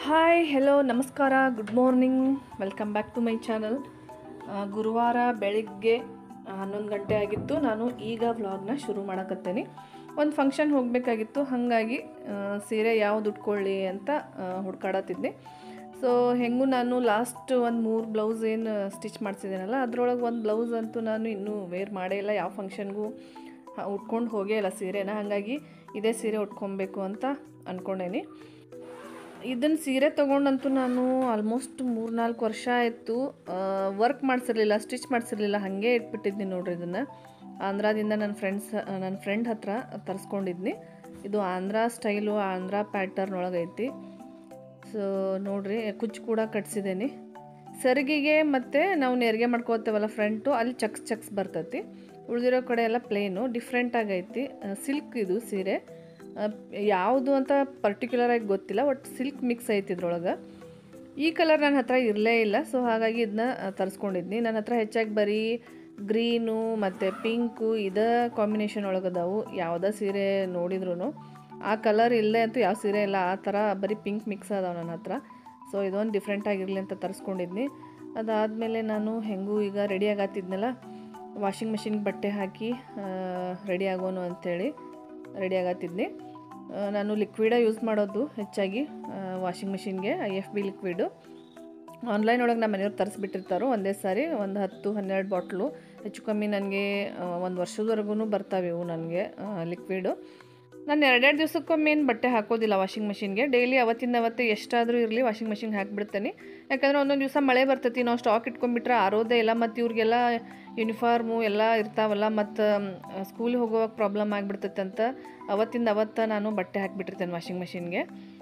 hi hello ನಮಸ್ಕಾರ good morning welcome back to my channel ಗುರುವಾರ ಬೆಳಿಗ್ಗೆ ಹನ್ನೊಂದು ಗಂಟೆ ಆಗಿತ್ತು ನಾನು ಈಗ ವ್ಲಾಗ್ನ ಶುರು ಮಾಡಕತ್ತೇನೆ ಒಂದು ಫಂಕ್ಷನ್ ಹೋಗಬೇಕಾಗಿತ್ತು ಹಾಗಾಗಿ ಆ, ಸೀರೆ ಯಾವ್ದು ಉಟ್ಕೊಳ್ಳಿ ಅಂತ ಆ, ಹುಡ್ಕಾಡತ್ತಿದ್ದೆ ಸೊ ಹೆಂಗೂ ನಾನು ಲಾಸ್ಟ್ ಒಂದು ಮೂರು ಬ್ಲೌಸ್ ಏನು ಸ್ಟಿಚ್ ಮಾಡಿಸಿದ್ದೀನಲ್ಲ ಅದ್ರೊಳಗೆ ಒಂದು ಬ್ಲೌಸ್ ಅಂತೂ ನಾನು ಇನ್ನೂ ವೇರ್ ಮಾಡೇ ಇಲ್ಲ ಯಾವ ಫಂಕ್ಷನ್ಗೂ ಉಟ್ಕೊಂಡು ಹೋಗೇ ಇಲ್ಲ ಸೀರೆನ ಹಾಗಾಗಿ ಇದೇ ಸೀರೆ ಉಟ್ಕೊಬೇಕು ಅಂತ ಅಂದ್ಕೊಂಡೇನಿ ಇದನ್ನು ಸೀರೆ ತೊಗೊಂಡಂತೂ ನಾನು ಆಲ್ಮೋಸ್ಟ್ ಮೂರು ನಾಲ್ಕು ವರ್ಷ ಆಯಿತು ವರ್ಕ್ ಮಾಡಿಸಿರ್ಲಿಲ್ಲ ಸ್ಟಿಚ್ ಮಾಡಿಸಿರ್ಲಿಲ್ಲ ಹಾಗೆ ಇಟ್ಬಿಟ್ಟಿದ್ನಿ ನೋಡ್ರಿ ಇದನ್ನು ಆಂಧ್ರದಿಂದ ನನ್ನ ಫ್ರೆಂಡ್ಸ್ ನನ್ನ ಫ್ರೆಂಡ್ ಹತ್ರ ತರಿಸ್ಕೊಂಡಿದ್ನಿ ಇದು ಆಂಧ್ರ ಸ್ಟೈಲು ಆಂಧ್ರ ಪ್ಯಾಟರ್ನ್ ಒಳಗೈತಿ ಸೊ ನೋಡ್ರಿ ಕುಚ್ಚು ಕೂಡ ಕಟ್ಸಿದ್ದೇನೆ ಸೆರಗಿಗೆ ಮತ್ತು ನಾವು ನೆರಿಗೆ ಮಾಡ್ಕೋತೇವಲ್ಲ ಫ್ರಂಟು ಅಲ್ಲಿ ಚಕ್ಸ್ ಚಕ್ಸ್ ಬರ್ತೈತಿ ಉಳಿದಿರೋ ಕಡೆ ಎಲ್ಲ ಪ್ಲೇನು ಡಿಫ್ರೆಂಟ್ ಆಗೈತಿ ಸಿಲ್ಕ್ ಇದು ಸೀರೆ ಯಾವುದು ಅಂತ ಪರ್ಟಿಕ್ಯುಲರಾಗಿ ಗೊತ್ತಿಲ್ಲ ಒಟ್ಟು ಸಿಲ್ಕ್ ಮಿಕ್ಸ್ ಐತಿ ಇದ್ರೊಳಗೆ ಈ ಕಲರ್ ನನ್ನ ಹತ್ರ ಇರಲೇ ಇಲ್ಲ ಸೊ ಹಾಗಾಗಿ ಇದನ್ನ ತರಿಸ್ಕೊಂಡಿದ್ನಿ ನನ್ನ ಹತ್ರ ಹೆಚ್ಚಾಗಿ ಬರೀ ಗ್ರೀನು ಮತ್ತು ಪಿಂಕು ಇದೇ ಕಾಂಬಿನೇಷನ್ ಒಳಗದಾವು ಯಾವುದೇ ಸೀರೆ ನೋಡಿದ್ರು ಆ ಕಲರ್ ಇಲ್ಲೇ ಅಂತೂ ಯಾವ ಸೀರೆ ಇಲ್ಲ ಆ ಥರ ಬರೀ ಪಿಂಕ್ ಮಿಕ್ಸ್ ಅದಾವೆ ನನ್ನ ಹತ್ರ ಸೊ ಇದೊಂದು ಡಿಫ್ರೆಂಟ್ ಆಗಿರಲಿ ಅಂತ ತರಿಸ್ಕೊಂಡಿದ್ನಿ ಅದಾದಮೇಲೆ ನಾನು ಹೆಂಗೂ ಈಗ ರೆಡಿ ಆಗತ್ತಿದ್ನಲ್ಲ ವಾಷಿಂಗ್ ಮಿಷಿನ್ಗೆ ಬಟ್ಟೆ ಹಾಕಿ ರೆಡಿ ಆಗೋನು ಅಂಥೇಳಿ ರೆಡಿ ಆಗತ್ತಿದ್ನಿ ಆ, ನಾನು ಲಿಕ್ವಿಡ ಯೂಸ್ ಮಾಡೋದು ಹೆಚ್ಚಾಗಿ ವಾಷಿಂಗ್ ಮಿಷಿನ್ಗೆ I F B liquid online ಒಳಗೆ ನಮ್ಮ ಮನೆಯವ್ರು ತರಿಸ್ಬಿಟ್ಟಿರ್ತಾರೋ ಒಂದೇ ಸಾರಿ ಒಂದು ಹತ್ತು ಹನ್ನೆರಡು ಬಾಟ್ಲು ಹೆಚ್ಚು ಕಮ್ಮಿ ನನಗೆ ಒಂದು ವರ್ಷದವರೆಗೂ ಬರ್ತಾವೆ ಇವು ನನಗೆ ಲಿಕ್ವಿಡು ನಾನು ಎರಡೆರಡು ದಿವ್ಸಕ್ಕೊಮ್ಮೆ ಏನು ಬಟ್ಟೆ ಹಾಕೋದಿಲ್ಲ ವಾಷಿಂಗ್ ಮಿಷಿನ್ಗೆ ಡೈಲಿ ಅವತ್ತಿಂದ ಅವತ್ತೇ ಎಷ್ಟಾದರೂ ಇರಲಿ ವಾಷಿಂಗ್ ಮಿಷಿನ್ಗೆ ಹಾಕ್ಬಿಡ್ತೇನೆ ಯಾಕಂದರೆ ಒಂದೊಂದು ದಿವಸ ಮಳೆ ಬರ್ತೈತಿ ನಾವು ಸ್ಟಾಕ್ ಇಟ್ಕೊಂಡ್ಬಿಟ್ರೆ ಆರೋದೇ ಇಲ್ಲ ಮತ್ತು ಇವ್ರಿಗೆಲ್ಲ ಯೂನಿಫಾರ್ಮು ಎಲ್ಲ ಇರ್ತಾವಲ್ಲ ಮತ್ತು ಸ್ಕೂಲಿಗೆ ಹೋಗುವಾಗ ಪ್ರಾಬ್ಲಮ್ ಆಗಿಬಿಡ್ತೈತೆ ಅಂತ ಅವತ್ತಿಂದ ಅವತ್ತ ನಾನು ಬಟ್ಟೆ ಹಾಕಿಬಿಟ್ಟಿರ್ತೇನೆ ವಾಷಿಂಗ್ ಮಿಷಿನ್ಗೆ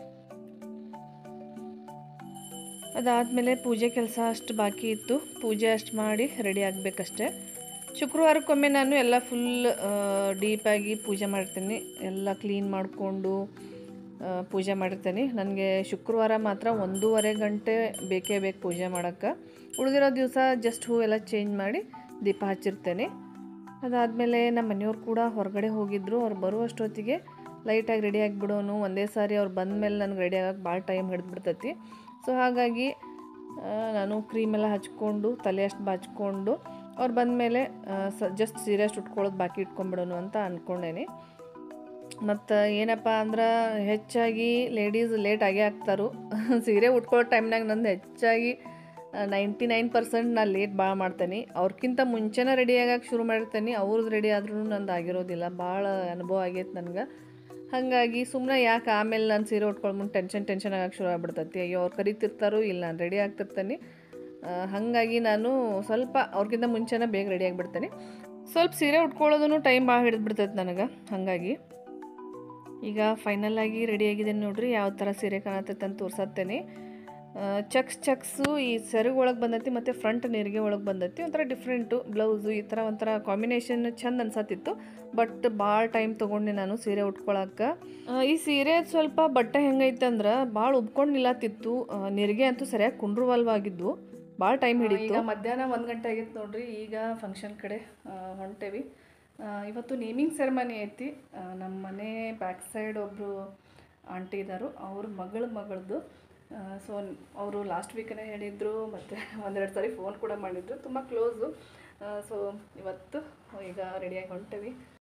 ಅದಾದಮೇಲೆ ಪೂಜೆ ಕೆಲಸ ಅಷ್ಟು ಬಾಕಿ ಇತ್ತು ಪೂಜೆ ಅಷ್ಟು ಮಾಡಿ ರೆಡಿ ಆಗಬೇಕಷ್ಟೆ ಶುಕ್ರವಾರಕ್ಕೊಮ್ಮೆ ನಾನು ಎಲ್ಲ ಫುಲ್ ಡೀಪಾಗಿ ಪೂಜೆ ಮಾಡ್ತೀನಿ ಎಲ್ಲ ಕ್ಲೀನ್ ಮಾಡಿಕೊಂಡು ಪೂಜೆ ಮಾಡಿರ್ತೀನಿ ನನಗೆ ಶುಕ್ರವಾರ ಮಾತ್ರ ಒಂದೂವರೆ ಗಂಟೆ ಬೇಕೇ ಬೇಕು ಪೂಜೆ ಮಾಡೋಕ್ಕೆ ಉಳಿದಿರೋ ದಿವಸ ಜಸ್ಟ್ ಹೂವೆಲ್ಲ ಚೇಂಜ್ ಮಾಡಿ ದೀಪ ಹಚ್ಚಿರ್ತೇನೆ ಅದಾದಮೇಲೆ ನಮ್ಮ ಮನೆಯವ್ರು ಕೂಡ ಹೊರಗಡೆ ಹೋಗಿದ್ದರು ಅವ್ರು ಬರುವಷ್ಟೊತ್ತಿಗೆ ಲೈಟಾಗಿ ರೆಡಿ ಆಗಿಬಿಡೋನು ಒಂದೇ ಸಾರಿ ಅವ್ರು ಬಂದಮೇಲೆ ನನಗೆ ರೆಡಿ ಆಗಕ್ಕೆ ಭಾಳ ಟೈಮ್ ಹಿಡಿದ್ಬಿಡ್ತೈತಿ ಸೊ ಹಾಗಾಗಿ ಆ, ನಾನು ಕ್ರೀಮೆಲ್ಲ ಹಚ್ಕೊಂಡು ತಲೆ ಅಷ್ಟು ಬಾಚ್ಕೊಂಡು ಅವ್ರು ಬಂದಮೇಲೆ ಸ ಜಸ್ಟ್ ಸೀರೆ ಅಷ್ಟು ಉಟ್ಕೊಳ್ಳೋದು ಬಾಕಿ ಇಟ್ಕೊಂಡ್ಬಿಡೋನು ಅಂತ ಅಂದ್ಕೊಂಡೇನಿ ಮತ್ತು ಏನಪ್ಪ ಅಂದ್ರೆ ಹೆಚ್ಚಾಗಿ ಲೇಡೀಸ್ ಲೇಟ್ ಆಗೇ ಆಗ್ತಾರು ಸೀರೆ ಉಟ್ಕೊಳ್ಳೋ ಟೈಮ್ನಾಗ ನಂದು ಹೆಚ್ಚಾಗಿ ನೈಂಟಿ ನೈನ್ ಪರ್ಸೆಂಟ್ ನಾನು ಲೇಟ್ ಭಾಳ ಮಾಡ್ತೇನೆ ಅವ್ರಕ್ಕಿಂತ ಮುಂಚೆನೇ ರೆಡಿ ಆಗಕ್ಕೆ ಶುರು ಮಾಡಿರ್ತೇನೆ ಅವ್ರದ್ದು ರೆಡಿ ಆದ್ರೂ ನಂದು ಆಗಿರೋದಿಲ್ಲ ಭಾಳ ಅನುಭವ ಆಗೈತೆ ನನಗೆ ಹಾಗಾಗಿ ಸುಮ್ಮನೆ ಯಾಕೆ ಆಮೇಲೆ ನಾನು ಸೀರೆ ಉಟ್ಕೊಳ್ಳೋ ಮುಂದೆ ಟೆನ್ಷನ್ ಟೆನ್ಷನ್ ಆಗಕ್ಕೆ ಶುರು ಆಗ್ಬಿಡ್ತೈತಿ ಅಯ್ಯೋ ಅವ್ರು ಕರಿತಿರ್ತಾರೋ ಇಲ್ಲ ನಾನು ರೆಡಿ ಆಗ್ತಿರ್ತೇನೆ ಆ, ಹಾಗಾಗಿ ನಾನು ಸ್ವಲ್ಪ ಅವ್ರಿಗಿಂತ ಮುಂಚೆನೇ ಬೇಗ ರೆಡಿ ಆಗಿಬಿಡ್ತೇನೆ ಸ್ವಲ್ಪ ಸೀರೆ ಉಟ್ಕೊಳ್ಳೋದೂ ಟೈಮ್ ಭಾಳ ಹಿಡಿದ್ಬಿಡ್ತೈತೆ ನನಗೆ ಹಾಗಾಗಿ ಈಗ ಫೈನಲ್ ಆಗಿ ರೆಡಿ ಆಗಿದ್ದೇನೆ ನೋಡ್ರಿ ಯಾವ ಥರ ಸೀರೆ ಕಾಣತೈತೆ ಅಂತ ತೋರ್ಸತ್ತೇನೆ ಚಕ್ಸ್ ಚಕ್ಸು ಈ ಸೆರಗು ಒಳಗೆ ಬಂದೈತಿ ಮತ್ತು ಫ್ರಂಟ್ ನೆರಿಗೆ ಒಳಗೆ ಬಂದೈತಿ ಒಂಥರ ಡಿಫ್ರೆಂಟು ಬ್ಲೌಸು ಈ ಥರ ಒಂಥರ ಕಾಂಬಿನೇಷನ್ ಚಂದ ಅನ್ಸತ್ತಿತ್ತು ಬಟ್ ಭಾಳ ಟೈಮ್ ತೊಗೊಂಡೆ ನಾನು ಸೀರೆ ಉಟ್ಕೊಳಕ್ಕೆ ಆ, ಈ ಸೀರೆ ಸ್ವಲ್ಪ ಬಟ್ಟೆ ಹೆಂಗೈತೆ ಅಂದ್ರೆ ಭಾಳ ಉಬ್ಕೊಂಡು ನಿಲ್ಲತ್ತಿತ್ತು ಆ, ನೆರಿಗೆ ಅಂತೂ ಸರಿಯಾಗಿ ಕುಂಡ್ರುವಲ್ವಾಗಿದ್ದು ಭಾಳ ಟೈಮ್ ಹಿಡಿತು ಈಗ ಮಧ್ಯಾಹ್ನ ಒಂದು ಗಂಟೆ ಆಗಿತ್ತು ನೋಡ್ರಿ ಈಗ ಫಂಕ್ಷನ್ ಕಡೆ ಆ, ಹೊಂಟೇವಿ ಆ, ಇವತ್ತು ನೇಮಿಂಗ್ ಸೆರೆಮನಿ ಐತಿ ಆ, ನಮ್ಮ ಮನೆ ಬ್ಯಾಕ್ ಸೈಡ್ ಒಬ್ಬರು ಆಂಟಿ ಇದ್ದಾರೆ ಅವ್ರ ಮಗಳ ಮಗಳದ್ದು ಸೊ ಅವರು ಲಾಸ್ಟ್ ವೀಕನೇ ಹೇಳಿದರು ಮತ್ತು ಒಂದೆರಡು ಸಾರಿ ಫೋನ್ ಕೂಡ ಮಾಡಿದ್ರು ತುಂಬ ಕ್ಲೋಸು ಸೊ ಇವತ್ತು ಈಗ ರೆಡಿಯಾಗಿ ಹೊಂಟೇವಿ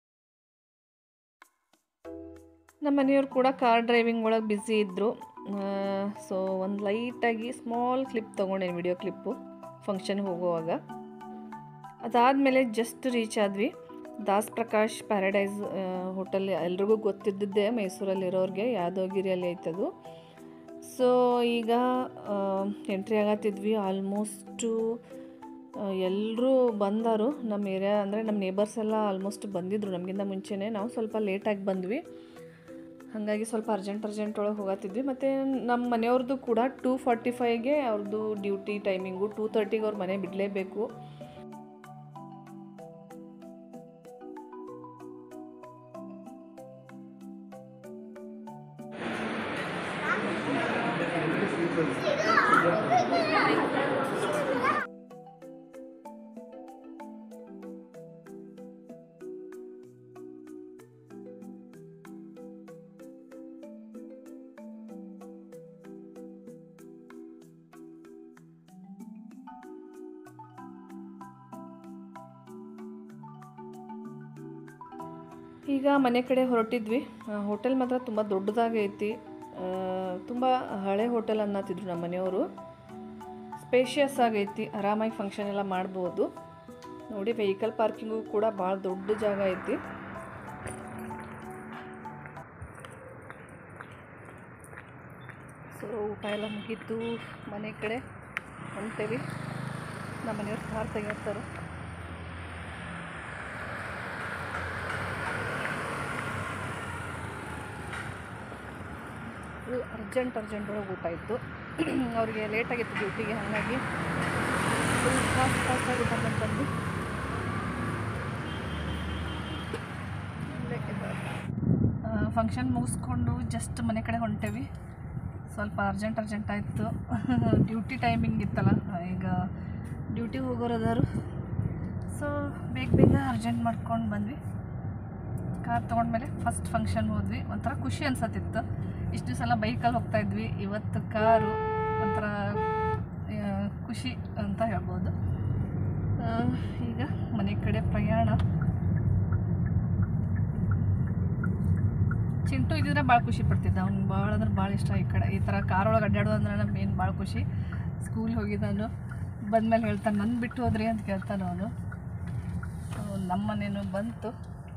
ನಮ್ಮ ಮನೆಯವ್ರು ಕೂಡ ಕಾರ್ ಡ್ರೈವಿಂಗ್ ಒಳಗೆ ಬ್ಯುಸಿ ಇದ್ದರು ಸೊ ಒಂದು ಲೈಟಾಗಿ ಸ್ಮಾಲ್ ಕ್ಲಿಪ್ ತೊಗೊಂಡೇನಿ ವಿಡಿಯೋ ಕ್ಲಿಪ್ಪು ಫಂಕ್ಷನ್ಗೆ ಹೋಗುವಾಗ ಅದಾದಮೇಲೆ ಜಸ್ಟ್ ರೀಚ್ ಆದ್ವಿ ದಾಸ್ ಪ್ರಕಾಶ್ ಪ್ಯಾರಡೈಸ್ ಹೋಟೆಲ್ ಎಲ್ರಿಗೂ ಗೊತ್ತಿದ್ದದ್ದೇ ಮೈಸೂರಲ್ಲಿರೋರಿಗೆ ಯಾದವಗಿರಿಯಲ್ಲಿ ಐತದು ಸೊ ಈಗ ಎಂಟ್ರಿ ಆಗತ್ತಿದ್ವಿ ಆಲ್ಮೋಸ್ಟು ಎಲ್ಲರೂ ಬಂದರು ನಮ್ಮ ಏರಿಯಾ ಅಂದರೆ ನಮ್ಮ ನೇಬರ್ಸ್ ಎಲ್ಲ ಆಲ್ಮೋಸ್ಟ್ ಬಂದಿದ್ರು ನಮಗಿಂತ ಮುಂಚೆನೇ ನಾವು ಸ್ವಲ್ಪ ಲೇಟಾಗಿ ಬಂದ್ವಿ ಹಾಗಾಗಿ ಸ್ವಲ್ಪ ಅರ್ಜೆಂಟ್ ಅರ್ಜೆಂಟ್ ಒಳಗೆ ಹೋಗತ್ತಿದ್ವಿ ಮತ್ತು ನಮ್ಮ ಮನೆಯವ್ರದ್ದು ಕೂಡ ಟೂ ಫಾರ್ಟಿ ಫೈವ್ಗೆ ಅವ್ರದ್ದು ಡ್ಯೂಟಿ ಟೈಮಿಂಗು ಟೂ ತರ್ಟಿಗೆ ಅವ್ರ ಮನೆ ಬಿಡಲೇಬೇಕು ಈಗ ಮನೆ ಕಡೆ ಹೊರಟಿದ್ವಿ ಹೋಟೆಲ್ ಮಾತ್ರ ತುಂಬ ದೊಡ್ಡದಾಗೈತಿ ತುಂಬ ಹಳೆ ಹೋಟೆಲ್ ಅನ್ನತ್ತಿದ್ರು ನಮ್ಮ ಮನೆಯವರು ಸ್ಪೇಷಿಯಸ್ ಆಗೈತಿ ಆರಾಮಾಗಿ ಫಂಕ್ಷನ್ ಎಲ್ಲ ಮಾಡ್ಬೋದು ನೋಡಿ ವೆಹಿಕಲ್ ಪಾರ್ಕಿಂಗು ಕೂಡ ಭಾಳ ದೊಡ್ಡ ಜಾಗ ಐತಿ ಸೊ ಊಟ ಎಲ್ಲ ಮುಗೀತು ಮನೆ ಕಡೆ ಹೊಂಟೇವಿ ನಮ್ಮ ಮನೆಯವ್ರು ಕಾರ್ ತೆಗಿರ್ತಾರೆ ಇದು ಅರ್ಜೆಂಟ್ ಅರ್ಜೆಂಟ್ ಒಳಗೆ ಊಟ ಇತ್ತು ಅವ್ರಿಗೆ ಲೇಟಾಗಿತ್ತು ಡ್ಯೂಟಿಗೆ ಹಾಗಾಗಿ ಫುಲ್ ಫಾಸ್ಟ್ ಫಾಸ್ಟಾಗಿ ಊಟ ಮಾಡ್ಕೊಂಡು ಫಂಕ್ಷನ್ ಮುಗಿಸ್ಕೊಂಡು ಜಸ್ಟ್ ಮನೆ ಕಡೆ ಹೊಂಟೇವಿ ಸ್ವಲ್ಪ ಅರ್ಜೆಂಟ್ ಅರ್ಜೆಂಟ್ ಆಯಿತು ಡ್ಯೂಟಿ ಟೈಮಿಂಗ್ ಇತ್ತಲ್ಲ ಈಗ ಡ್ಯೂಟಿಗೆ ಹೋಗೋರದಾರು ಸೊ ಬೇಗ ಬೇಗ ಅರ್ಜೆಂಟ್ ಮಾಡ್ಕೊಂಡು ಬಂದ್ವಿ ಕಾರ್ ತೊಗೊಂಡ್ಮೇಲೆ ಫಸ್ಟ್ ಫಂಕ್ಷನ್ ಹೋದ್ವಿ ಒಂಥರ ಖುಷಿ ಅನ್ಸತ್ತಿತ್ತು ಇಷ್ಟು ದಿವಸ ಎಲ್ಲ ಬೈಕಲ್ಲಿ ಹೋಗ್ತಾ ಇದ್ವಿ ಇವತ್ತು ಕಾರು ಒಂಥರ ಆ, ಖುಷಿ ಅಂತ ಹೇಳ್ಬೋದು ಆ, ಈಗ ಮನೆ ಕಡೆ ಪ್ರಯಾಣ ಚಿಂಟು ಇದ್ದಿದ್ರೆ ಭಾಳ ಖುಷಿ ಪಡ್ತಿದ್ದ ಅವ್ನಿಗೆ ಭಾಳ ಅಂದ್ರೆ ಭಾಳ ಇಷ್ಟ ಈ ಕಡೆ ಈ ಥರ ಕಾರ್ ಒಳಗೆ ಅಡ್ಡಾಡೋದು ಅಂದ್ರೆ ನಮ್ಮ ಮೇನ್ ಭಾಳ ಖುಷಿ ಸ್ಕೂಲ್ ಹೋಗಿದ್ದಾನು ಬಂದಮೇಲೆ ಹೇಳ್ತಾನೆ ನನ್ನ ಬಿಟ್ಟು ಹೋದ್ರಿ ಅಂತ ಕೇಳ್ತಾನೆ ಅವನು ನಮ್ಮ ಮನೇನು ಬಂತು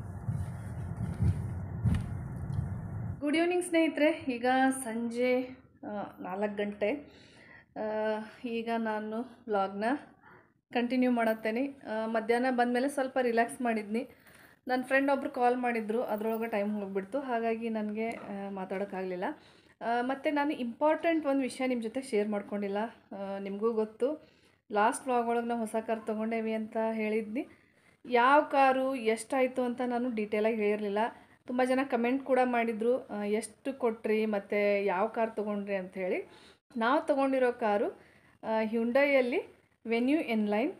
ಗುಡ್ ಈವ್ನಿಂಗ್ ಸ್ನೇಹಿತರೆ ಈಗ ಸಂಜೆ ನಾಲ್ಕು ಗಂಟೆ ಆ, ಈಗ ನಾನು ವ್ಲಾಗ್ನ ಕಂಟಿನ್ಯೂ ಮಾಡತ್ತೇನೆ ಆ, ಮಧ್ಯಾಹ್ನ ಬಂದಮೇಲೆ ಸ್ವಲ್ಪ ರಿಲ್ಯಾಕ್ಸ್ ಮಾಡಿದ್ನಿ ನನ್ನ ಫ್ರೆಂಡ್ ಒಬ್ಬರು ಕಾಲ್ ಮಾಡಿದ್ರು ಅದರೊಳಗೆ ಟೈಮ್ ಹೋಗ್ಬಿಡ್ತು ಹಾಗಾಗಿ ನನಗೆ ಮಾತಾಡೋಕ್ಕಾಗಲಿಲ್ಲ ಮತ್ತು ನಾನು ಇಂಪಾರ್ಟೆಂಟ್ ಒಂದು ವಿಷಯ ನಿಮ್ಮ ಜೊತೆ ಶೇರ್ ಮಾಡ್ಕೊಂಡಿಲ್ಲ ಆ, ನಿಮಗೂ ಗೊತ್ತು ಲಾಸ್ಟ್ ವ್ಲಾಗ್ ಒಳಗೆ ನಾವು ಹೊಸ ಕಾರ್ ತೊಗೊಂಡೇವಿ ಅಂತ ಹೇಳಿದ್ನಿ ಯಾವ ಕಾರು ಎಷ್ಟಾಯಿತು ಅಂತ ನಾನು ಡೀಟೇಲಾಗಿ ಹೇಳಿರಲಿಲ್ಲ ತುಂಬ ಜನ ಕಮೆಂಟ್ ಕೂಡ ಮಾಡಿದರು ಆ, ಎಷ್ಟು ಕೊಟ್ರಿ ಮತ್ತು ಯಾವ ಕಾರ್ ತೊಗೊಂಡ್ರಿ ಅಂಥೇಳಿ ನಾವು ತೊಗೊಂಡಿರೋ ಕಾರು ಹ್ಯುಂಡೈಯಲ್ಲಿ ವೆನ್ಯೂ ಎನ್ಲೈನ್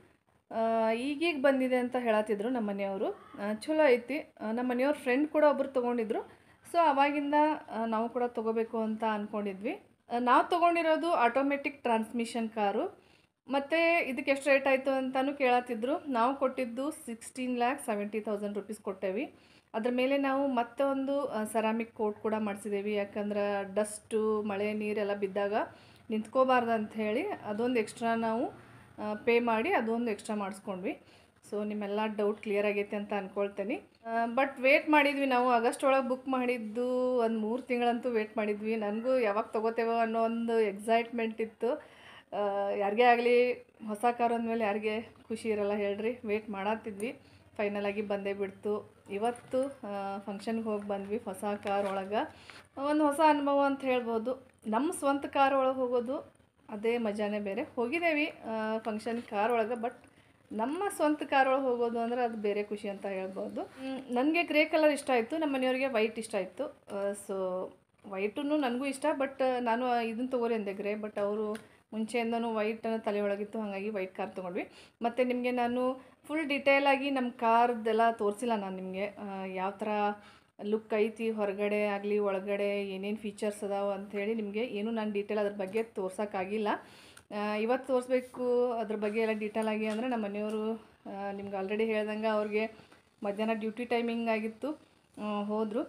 ಈಗೀಗ ಬಂದಿದೆ ಅಂತ ಹೇಳತ್ತಿದ್ರು ನಮ್ಮ ಮನೆಯವರು ಆ, ಚಲೋ ಐತಿ ಆ, ನಮ್ಮ ಮನೆಯವ್ರ ಫ್ರೆಂಡ್ ಕೂಡ ಒಬ್ಬರು ತೊಗೊಂಡಿದ್ರು ಸೊ ಅವಾಗಿಂದ ಆ, ನಾವು ಕೂಡ ತೊಗೋಬೇಕು ಅಂತ ಅಂದ್ಕೊಂಡಿದ್ವಿ ನಾವು ತೊಗೊಂಡಿರೋದು ಆಟೋಮೆಟಿಕ್ ಟ್ರಾನ್ಸ್ಮಿಷನ್ ಕಾರು ಮತ್ತು ಇದಕ್ಕೆ ಎಷ್ಟು ರೇಟ್ ಆಯಿತು ಅಂತಲೂ ಕೇಳತ್ತಿದ್ರು ನಾವು ಕೊಟ್ಟಿದ್ದು sixteen lakh seventy thousand rupees ಕೊಟ್ಟೇವಿ ಅದ್ರ ಮೇಲೆ ನಾವು ಮತ್ತೆ ಒಂದು ಸೆರಾಮಿಕ್ ಕೋಟ್ ಕೂಡ ಮಾಡಿಸಿದ್ದೇವೆ ಯಾಕಂದ್ರೆ ಡಸ್ಟು ಮಳೆ ನೀರೆಲ್ಲ ಬಿದ್ದಾಗ ನಿಂತ್ಕೋಬಾರ್ದು ಅಂತ ಹೇಳಿ ಅದೊಂದು ಎಕ್ಸ್ಟ್ರಾ ನಾವು ಪೇ ಮಾಡಿ ಅದೊಂದು ಎಕ್ಸ್ಟ್ರಾ ಮಾಡಿಸ್ಕೊಂಡ್ವಿ ಸೊ ನಿಮ್ಮೆಲ್ಲ ಡೌಟ್ ಕ್ಲಿಯರ್ ಆಗೈತೆ ಅಂತ ಅಂದ್ಕೊಳ್ತೇನೆ ಬಟ್ ವೇಟ್ ಮಾಡಿದ್ವಿ ನಾವು ಆಗಸ್ಟ್ ಒಳಗೆ ಬುಕ್ ಮಾಡಿದ್ದು ಒಂದು ಮೂರು ತಿಂಗಳಂತೂ ವೇಟ್ ಮಾಡಿದ್ವಿ ನನಗೂ ಯಾವಾಗ ತೊಗೋತೇವೋ ಅನ್ನೋ ಒಂದು ಎಕ್ಸೈಟ್ಮೆಂಟ್ ಇತ್ತು ಆ, ಯಾರಿಗೇ ಆಗಲಿ ಹೊಸ ಕಾರ್ ಅಂದಮೇಲೆ ಯಾರಿಗೆ ಖುಷಿ ಇರಲ್ಲ ಹೇಳ್ರಿ ವೇಟ್ ಮಾಡತ್ತಿದ್ವಿ ಫೈನಲ್ ಆಗಿ ಬಂದೇ ಬಿಡ್ತು ಇವತ್ತು ಫಂಕ್ಷನ್ಗೆ ಹೋಗಿ ಬಂದ್ವಿ ಹೊಸ ಕಾರ್ ಒಳಗೆ ಒಂದು ಹೊಸ ಅನುಭವ ಅಂತ ಹೇಳ್ಬೋದು ನಮ್ಮ ಸ್ವಂತ ಕಾರ್ ಒಳಗೆ ಹೋಗೋದು ಅದೇ ಮಜಾನೇ ಬೇರೆ ಹೋಗಿದ್ದೇವೆ ಫಂಕ್ಷನ್ ಕಾರ್ ಒಳಗೆ ಬಟ್ ನಮ್ಮ ಸ್ವಂತ ಕಾರ್ ಒಳಗೆ ಹೋಗೋದು ಅಂದ್ರೆ ಅದು ಬೇರೆ ಖುಷಿ ಅಂತ ಹೇಳ್ಬೋದು ನನಗೆ ಗ್ರೇ ಕಲರ್ ಇಷ್ಟ ಆಯಿತು ನಮ್ಮ ಮನೆಯವ್ರಿಗೆ ವೈಟ್ ಇಷ್ಟ ಆಯಿತು ಸೊ ವೈಟೂ ನನಗೂ ಇಷ್ಟ ಬಟ್ ನಾನು ಇದನ್ನು ತೊಗೋರಿ ಅಂದೆ ಗ್ರೇ ಬಟ್ ಅವರು ಮುಂಚೆಯಿಂದನೂ ವೈಟ್ ತಲೆ ಒಳಗಿತ್ತು ಹಾಗಾಗಿ ವೈಟ್ ಕಾರ್ ತೊಗೊಂಡ್ವಿ ಮತ್ತು ನಿಮಗೆ ನಾನು ಫುಲ್ ಡಿಟೇಲಾಗಿ ನಮ್ಮ ಕಾರ್ದೆಲ್ಲ ತೋರಿಸಿಲ್ಲ ನಾನು ನಿಮಗೆ ಯಾವ ಥರ ಲುಕ್ ಐತಿ ಹೊರಗಡೆ ಆಗಲಿ ಒಳಗಡೆ ಏನೇನು ಫೀಚರ್ಸ್ ಅದಾವ ಅಂಥೇಳಿ ನಿಮಗೆ ಏನು ನಾನು ಡೀಟೇಲ್ ಅದ್ರ ಬಗ್ಗೆ ತೋರ್ಸೋಕ್ಕಾಗಿಲ್ಲ ಇವತ್ತು ತೋರಿಸ್ಬೇಕು ಅದ್ರ ಬಗ್ಗೆ ಎಲ್ಲ ಡೀಟೇಲ್ ಆಗಿ ಅಂದರೆ ನಮ್ಮ ಮನೆಯವರು ನಿಮ್ಗೆ ಆಲ್ರೆಡಿ ಹೇಳ್ದಂಗೆ ಅವ್ರಿಗೆ ಮಧ್ಯಾಹ್ನ ಡ್ಯೂಟಿ ಟೈಮಿಂಗ್ ಆಗಿತ್ತು ಹೋದರು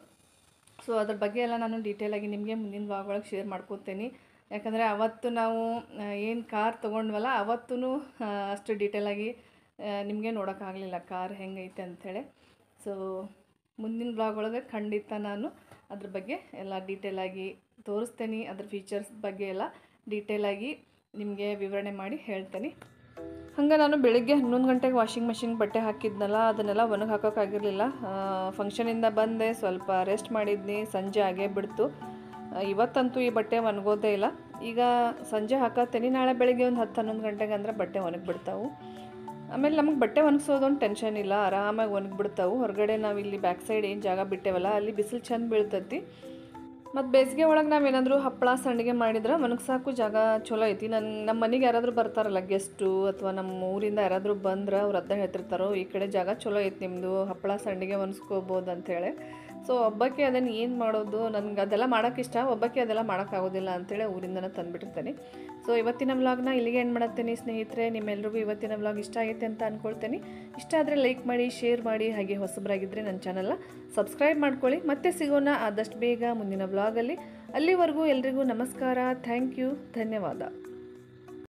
ಸೊ ಅದ್ರ ಬಗ್ಗೆ ಎಲ್ಲ ನಾನು ಡೀಟೇಲಾಗಿ ನಿಮಗೆ ಮುಂದಿನ ಭಾಗ ಒಳಗೆ ಶೇರ್ ಮಾಡ್ಕೊತೀನಿ ಯಾಕಂದರೆ ಅವತ್ತು ನಾವು ಏನು ಕಾರ್ ತೊಗೊಂಡ್ವಲ್ಲ ಅವತ್ತೂ ಅಷ್ಟು ಡೀಟೇಲಾಗಿ ನಿಮಗೆ ನೋಡೋಕ್ಕಾಗಲಿಲ್ಲ ಕಾರ್ ಹೆಂಗೈತೆ ಅಂಥೇಳಿ ಸೊ ಮುಂದಿನ ಬ್ಲಾಗ್ ಒಳಗೆ ಖಂಡಿತ ನಾನು ಅದ್ರ ಬಗ್ಗೆ ಎಲ್ಲ ಡೀಟೇಲಾಗಿ ತೋರಿಸ್ತೇನೆ ಅದ್ರ ಫೀಚರ್ಸ್ ಬಗ್ಗೆ ಎಲ್ಲ ಡೀಟೇಲಾಗಿ ನಿಮಗೆ ವಿವರಣೆ ಮಾಡಿ ಹೇಳ್ತೇನೆ ಹಂಗೆ ನಾನು ಬೆಳಿಗ್ಗೆ ಹನ್ನೊಂದು ಗಂಟೆಗೆ ವಾಷಿಂಗ್ ಮೆಷಿನ್ ಬಟ್ಟೆ ಹಾಕಿದ್ನಲ್ಲ ಅದನ್ನೆಲ್ಲ ಒಣಗಿ ಹಾಕೋಕ್ಕಾಗಿರಲಿಲ್ಲ ಫಂಕ್ಷನಿಂದ ಬಂದೆ ಸ್ವಲ್ಪ ರೆಸ್ಟ್ ಮಾಡಿದ್ನಿ ಸಂಜೆ ಆಗೇ ಬಿಡ್ತು ಆ, ಇವತ್ತಂತೂ ಈ ಬಟ್ಟೆ ಒಣಗೋದೇ ಇಲ್ಲ ಈಗ ಸಂಜೆ ಹಾಕತ್ತೇನೆ ನಾಳೆ ಬೆಳಿಗ್ಗೆ ಒಂದು ಹತ್ತು ಹನ್ನೊಂದು ಗಂಟೆಗೆ ಅಂದ್ರೆ ಬಟ್ಟೆ ಒಣಗಿಬಿಡ್ತಾವು ಆಮೇಲೆ ನಮಗೆ ಬಟ್ಟೆ ಒಣಗಿಸೋದೊಂದು ಟೆನ್ಷನ್ ಇಲ್ಲ ಆರಾಮಾಗಿ ಒಣಗಿಬಿಡ್ತಾವು ಹೊರಗಡೆ ನಾವು ಇಲ್ಲಿ ಬ್ಯಾಕ್ ಸೈಡ್ ಏನು ಜಾಗ ಬಿಟ್ಟೇವಲ್ಲ ಅಲ್ಲಿ ಬಿಸಿಲು ಚಂದ ಬೀಳ್ತೈತಿ ಮತ್ತು ಬೇಸಿಗೆ ಒಳಗೆ ನಾವೇನಾದರೂ ಹಪ್ಪಳ ಸಂಡಿಗೆ ಮಾಡಿದ್ರೆ ಸಾಕು ಜಾಗ ಚಲೋ ಐತಿ ನನ್ನ ನಮ್ಮ ಮನೆಗೆ ಯಾರಾದರೂ ಬರ್ತಾರಲ್ಲ ಗೆಸ್ಟು ಅಥವಾ ನಮ್ಮ ಊರಿಂದ ಯಾರಾದರೂ ಬಂದ್ರೆ ಅವ್ರು ಅದ ಹೇಳ್ತಿರ್ತಾರೋ ಈ ಕಡೆ ಜಾಗ ಚಲೋ ಐತಿ ನಿಮ್ಮದು ಹಪ್ಪಳ ಸಂಡಿಗೆ ಒನ್ಸ್ಕೋಬೋದು ಅಂಥೇಳಿ ಸೊ ಒಬ್ಬಕ್ಕೆ ಅದನ್ನು ಏನು ಮಾಡೋದು ನನಗೆ ಅದೆಲ್ಲ ಮಾಡೋಕ್ಕೆ ಇಷ್ಟ ಒಬ್ಬಕ್ಕೆ ಅದೆಲ್ಲ ಮಾಡೋಕ್ಕಾಗೋದಿಲ್ಲ ಅಂತೇಳಿ ಊರಿಂದನೇ ತಂದುಬಿಟ್ಟಿರ್ತೇನೆ ಸೊ ಇವತ್ತಿನ ವ್ಲಾಗ್ನ ಇಲ್ಲಿಗೆ ಎಂಡ್ ಮಾಡತ್ತೇನೆ ಸ್ನೇಹಿತರೆ ನಿಮ್ಮೆಲ್ರಿಗೂ ಇವತ್ತಿನ ವ್ಲಾಗ್ ಇಷ್ಟ ಆಗೈತೆ ಅಂತ ಅಂದ್ಕೊಳ್ತೇನೆ ಇಷ್ಟ ಆದರೆ ಲೈಕ್ ಮಾಡಿ ಶೇರ್ ಮಾಡಿ ಹಾಗೆ ಹೊಸಬರಾಗಿದ್ದರೆ ನನ್ನ ಚಾನಲ್ನ ಸಬ್ಸ್ಕ್ರೈಬ್ ಮಾಡ್ಕೊಳ್ಳಿ ಮತ್ತೆ ಸಿಗೋಣ ಆದಷ್ಟು ಬೇಗ ಮುಂದಿನ ವ್ಲಾಗಲ್ಲಿ ಅಲ್ಲಿವರೆಗೂ ಎಲ್ರಿಗೂ ನಮಸ್ಕಾರ ಥ್ಯಾಂಕ್ ಯು ಧನ್ಯವಾದ